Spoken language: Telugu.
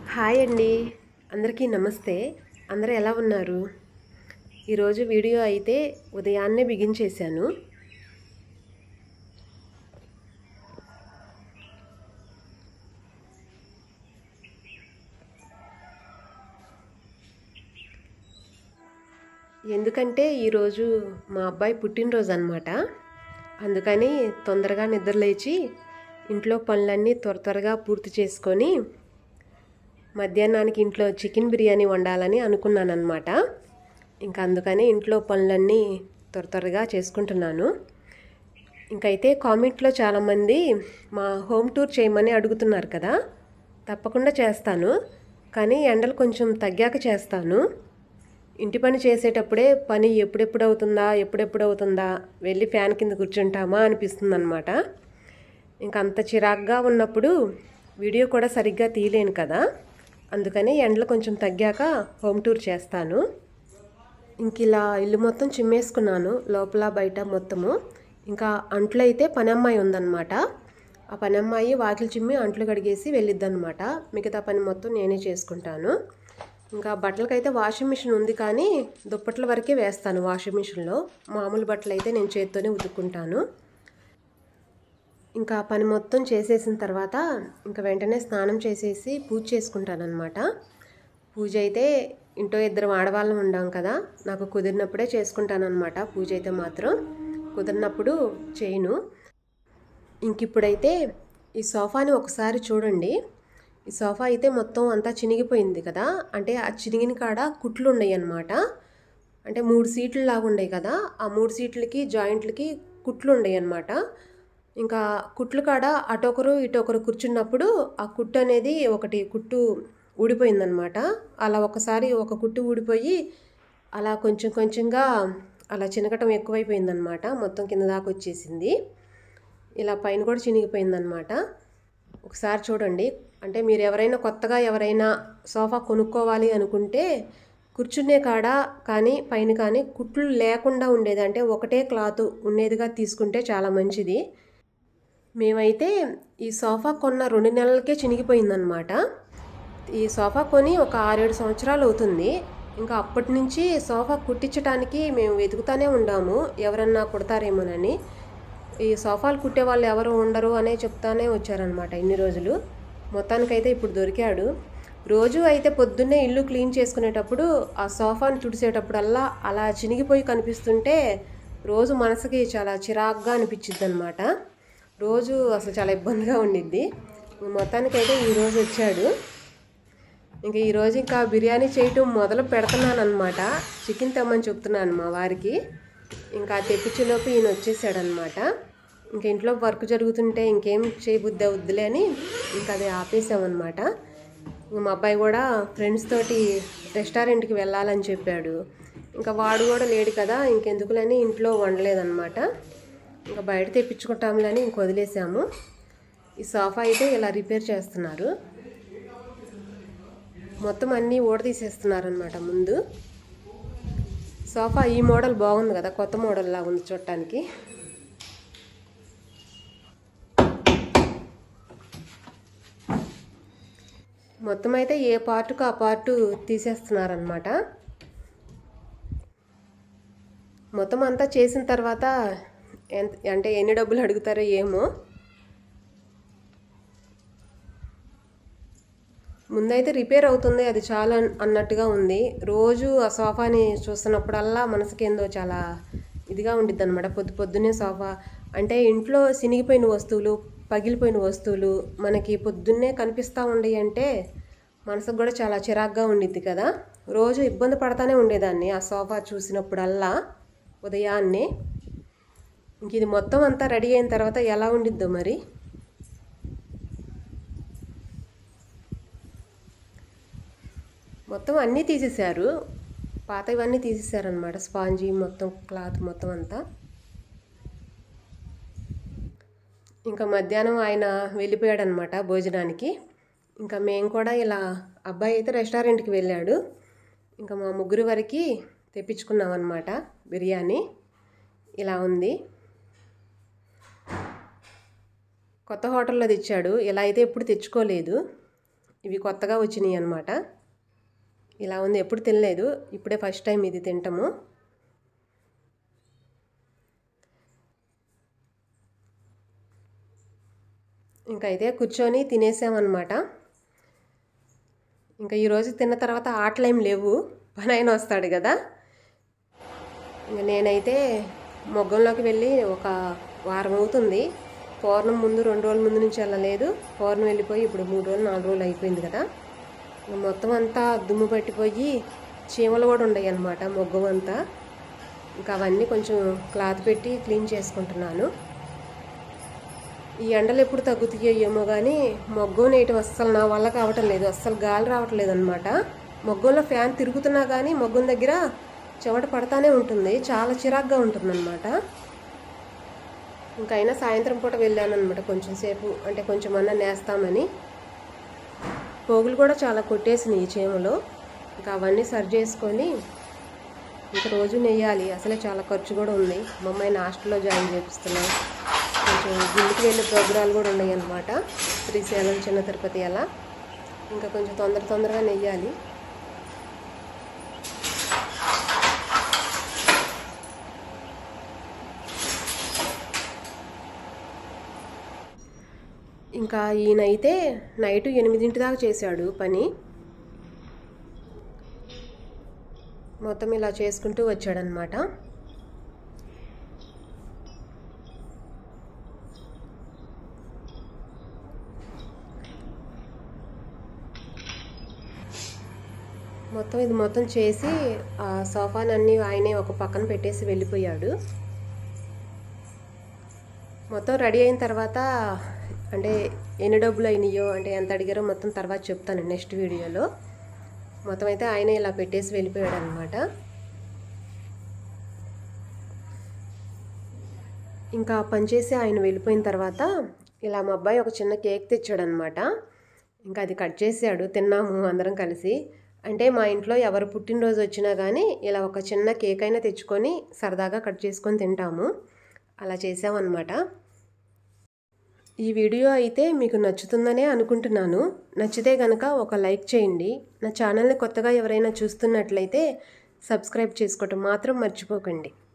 హాయ్ అండి అందరికీ నమస్తే అందరూ ఎలా ఉన్నారు ఈరోజు వీడియో అయితే ఉదయాన్నే బిగించేశాను ఎందుకంటే ఈరోజు మా అబ్బాయి పుట్టినరోజు అనమాట అందుకని తొందరగా నిద్రలేచి ఇంట్లో పనులన్నీ త్వర త్వరగా పూర్తి చేసుకొని మధ్యాహ్నానికి ఇంట్లో చికెన్ బిర్యానీ వండాలని అనుకున్నాను అనమాట ఇంకా అందుకని ఇంట్లో పనులన్నీ త్వర త్వరగా చేసుకుంటున్నాను ఇంకైతే కామెంట్లో చాలామంది మా హోమ్ టూర్ చేయమని అడుగుతున్నారు కదా తప్పకుండా చేస్తాను కానీ ఎండలు కొంచెం తగ్గాక చేస్తాను ఇంటి పని చేసేటప్పుడే పని ఎప్పుడెప్పుడు అవుతుందా ఎప్పుడెప్పుడు అవుతుందా వెళ్ళి ఫ్యాన్ కింద కూర్చుంటామా అనిపిస్తుంది అనమాట ఇంకా అంత చిరాగ్గా ఉన్నప్పుడు వీడియో కూడా సరిగ్గా తీయలేను కదా అందుకని ఎండలు కొంచెం తగ్గాక హోమ్ టూర్ చేస్తాను ఇంక ఇలా ఇల్లు మొత్తం చిమ్మేసుకున్నాను లోపల బయట మొత్తము ఇంకా అంట్లు అయితే పనమ్మాయి ఉందన్నమాట ఆ పనమ్మాయి వాకిలి చిమ్మి అంట్లు కడిగేసి వెళ్ళిద్దనమాట మిగతా పని మొత్తం నేనే చేసుకుంటాను ఇంకా బట్టలకైతే వాషింగ్ మిషన్ ఉంది కానీ దుప్పట్ల వరకే వేస్తాను వాషింగ్ మిషన్లో మామూలు బట్టలు అయితే నేను చేత్తోనే ఉతుక్కుంటాను ఇంకా పని మొత్తం చేసేసిన తర్వాత ఇంకా వెంటనే స్నానం చేసేసి పూజ చేసుకుంటానమాట పూజ అయితే ఇంట్లో ఇద్దరు ఆడవాళ్ళం ఉండాం కదా నాకు కుదిరినప్పుడే చేసుకుంటానన్నమాట పూజ అయితే మాత్రం కుదిరినప్పుడు చేయను ఇంక ఇప్పుడైతే ఈ సోఫాని ఒకసారి చూడండి ఈ సోఫా అయితే మొత్తం అంతా చినిగిపోయింది కదా అంటే ఆ చినిగిన కాడ కుట్లు ఉన్నాయి అన్నమాట అంటే మూడు సీట్లు లాగా ఉన్నాయి కదా ఆ మూడు సీట్లకి జాయింట్లకి కుట్లు ఉన్నాయి అన్నమాట ఇంకా కుట్లు కాడ అటొకరు ఇటొకరు కూర్చున్నప్పుడు ఆ కుట్టు అనేది ఒకటి కుట్టు ఊడిపోయిందనమాట అలా ఒకసారి ఒక కుట్టు ఊడిపోయి అలా కొంచెం కొంచెంగా అలా చినగటం ఎక్కువైపోయిందనమాట మొత్తం కింద దాకా వచ్చేసింది ఇలా పైన కూడా చినిగిపోయిందనమాట ఒకసారి చూడండి అంటే మీరు ఎవరైనా కొత్తగా ఎవరైనా సోఫా కొనుక్కోవాలి అనుకుంటే కూర్చునే కాడ కానీ పైన కానీ కుట్లు లేకుండా ఉండేది అంటే ఒకటే క్లాత్ ఉండేదిగా తీసుకుంటే చాలా మంచిది మేమైతే ఈ సోఫా కొన్న రెండు నెలలకే చినిగిపోయిందనమాట ఈ సోఫా కొని ఒక ఆరేడు సంవత్సరాలు అవుతుంది ఇంకా అప్పటి నుంచి సోఫా కుట్టించడానికి మేము వెతుకుతానే ఉండాము ఎవరన్నా కుడతారేమోనని ఈ సోఫాలు కుట్టే వాళ్ళు ఎవరు ఉండరు అనే చెప్తానే వచ్చారనమాట ఇన్ని రోజులు మొత్తానికైతే ఇప్పుడు దొరికాడు రోజు అయితే పొద్దున్నే ఇల్లు క్లీన్ చేసుకునేటప్పుడు ఆ సోఫాని తుడిసేటప్పుడల్లా అలా చినిగిపోయి కనిపిస్తుంటే రోజు మనసుకి చాలా చిరాగ్గా అనిపించిద్ది అనమాట రోజు అసలు చాలా ఇబ్బందిగా ఉండిద్ది మొత్తానికైతే ఈరోజు వచ్చాడు ఇంకా ఈరోజు ఇంకా బిర్యానీ చేయటం మొదలు పెడుతున్నాను అనమాట చికెన్ తెమ్మని చెప్తున్నాను మా వారికి ఇంకా తెప్పించేలోపు ఈయన వచ్చేసాడనమాట ఇంకా ఇంట్లో వర్క్ జరుగుతుంటే ఇంకేం చేయబుద్ది అవుద్దిలే అని ఇంకా అది ఆపేసామన్నమాట ఇంకా మా అబ్బాయి కూడా ఫ్రెండ్స్ తోటి రెస్టారెంట్కి వెళ్ళాలని చెప్పాడు ఇంకా వాడు కూడా లేడు కదా ఇంకెందుకులని ఇంట్లో వండలేదన్నమాట ఇంకా బయట తెప్పించుకుంటాంలని ఇంక వదిలేసాము ఈ సోఫా అయితే ఇలా రిపేర్ చేస్తున్నారు మొత్తం అన్నీ ఓడ తీసేస్తున్నారనమాట ముందు సోఫా ఈ మోడల్ బాగుంది కదా కొత్త మోడల్ లాగా ఉంది చూడటానికి మొత్తం అయితే ఏ పార్టుకు ఆ పార్టు తీసేస్తున్నారనమాట మొత్తం అంతా చేసిన తర్వాత ఎంత అంటే ఎన్ని డబ్బులు అడుగుతారో ఏమో ముందైతే రిపేర్ అవుతుంది అది చాలా అన్నట్టుగా ఉంది రోజు ఆ సోఫాని చూస్తున్నప్పుడల్లా మనసుకి ఏందో చాలా ఇదిగా ఉండిద్ది అనమాట పొద్దు పొద్దున్నే సోఫా అంటే ఇంట్లో సినిగిపోయిన వస్తువులు పగిలిపోయిన వస్తువులు మనకి పొద్దున్నే కనిపిస్తూ ఉండేవి అంటే మనసుకు కూడా చాలా చిరాగ్గా ఉండిద్ది కదా రోజు ఇబ్బంది పడతానే ఉండేదాన్ని ఆ సోఫా చూసినప్పుడల్లా ఉదయాన్నే ఇంక ఇది మొత్తం అంతా రెడీ అయిన తర్వాత ఎలా ఉండిద్దో మరి మొత్తం అన్నీ తీసేశారు పాత ఇవన్నీ తీసేశారనమాట స్పాంజీ మొత్తం క్లాత్ మొత్తం అంతా ఇంకా మధ్యాహ్నం ఆయన వెళ్ళిపోయాడనమాట భోజనానికి ఇంకా మేము కూడా ఇలా అబ్బాయి అయితే రెస్టారెంట్కి వెళ్ళాడు ఇంకా మా ముగ్గురు వరకు తెప్పించుకున్నాం అనమాట బిర్యానీ ఇలా ఉంది కొత్త హోటల్లో తెచ్చాడు ఇలా అయితే ఎప్పుడు తెచ్చుకోలేదు ఇవి కొత్తగా వచ్చినాయి అనమాట ఇలా ఉంది ఎప్పుడు తినలేదు ఇప్పుడే ఫస్ట్ టైం ఇది తింటాము ఇంకా అయితే కూర్చొని తినేసామన్నమాట ఇంకా ఈరోజు తిన్న తర్వాత ఆటలు ఏం లేవు పని అయిన వస్తాడు కదా ఇంకా నేనైతే మొగ్గంలోకి వెళ్ళి ఒక వారం అవుతుంది పౌర్ణం ముందు రెండు రోజుల ముందు నుంచి వెళ్ళలేదు పౌర్ణం వెళ్ళిపోయి ఇప్పుడు మూడు రోజులు నాలుగు రోజులు అయిపోయింది కదా ఇంక మొత్తం అంతా దుమ్ము పట్టిపోయి చీమలు కూడా ఉన్నాయి అన్నమాట మొగ్గం అంతా ఇంకా అవన్నీ కొంచెం క్లాత్ పెట్టి క్లీన్ చేసుకుంటున్నాను ఈ ఎండలు ఎప్పుడు తగ్గుతాయో ఏమో కానీ మొగ్గం నేయటం అస్సలు నా వల్ల కావటం లేదు అస్సలు గాలి రావట్లేదు అనమాట మొగ్గంలో ఫ్యాన్ తిరుగుతున్నా కానీ మొగ్గం దగ్గర చెమట పడతానే ఉంటుంది చాలా చిరాగ్గా ఉంటుంది అనమాట ఇంకైనా సాయంత్రం పూట వెళ్ళాను అనమాట కొంచెం సేపు అంటే కొంచెం అన్న నేస్తామని పోగులు కూడా చాలా కొట్టేసినాయి ఈ చేమలో ఇంకా అవన్నీ సరి చేసుకొని ఇంకా రోజు నెయ్యాలి అసలే చాలా ఖర్చు కూడా ఉంది మా అమ్మాయిని హాస్టల్లో జాయిన్ చేపిస్తున్నాం కొంచెం గుళ్ళకి వెళ్ళే ప్రోగ్రాలు కూడా ఉన్నాయి అన్నమాట శ్రీశైలం చిన్న తిరుపతి అలా ఇంకా కొంచెం తొందర తొందరగా నెయ్యాలి ఇంకా ఈయన అయితే నైట్ ఎనిమిదింటి దాకా చేశాడు పని మొత్తం ఇలా చేసుకుంటూ వచ్చాడనమాట మొత్తం ఇది మొత్తం చేసి ఆ సోఫానన్నీ ఆయనే ఒక పక్కన పెట్టేసి వెళ్ళిపోయాడు మొత్తం రెడీ అయిన తర్వాత అంటే ఎన్ని డబ్బులు అయినాయో అంటే ఎంత అడిగారో మొత్తం తర్వాత చెప్తాను నెక్స్ట్ వీడియోలో మొత్తం అయితే ఆయనే ఇలా పెట్టేసి వెళ్ళిపోయాడు అనమాట ఇంకా పనిచేసి ఆయన వెళ్ళిపోయిన తర్వాత ఇలా మా అబ్బాయి ఒక చిన్న కేక్ తెచ్చాడనమాట ఇంకా అది కట్ చేసాడు తిన్నాము అందరం కలిసి అంటే మా ఇంట్లో ఎవరు పుట్టినరోజు వచ్చినా కానీ ఇలా ఒక చిన్న కేక్ అయినా తెచ్చుకొని సరదాగా కట్ చేసుకొని తింటాము అలా చేసామన్నమాట ఈ వీడియో అయితే మీకు నచ్చుతుందనే అనుకుంటున్నాను నచ్చితే కనుక ఒక లైక్ చేయండి నా ఛానల్ని కొత్తగా ఎవరైనా చూస్తున్నట్లయితే సబ్స్క్రైబ్ చేసుకోవటం మాత్రం మర్చిపోకండి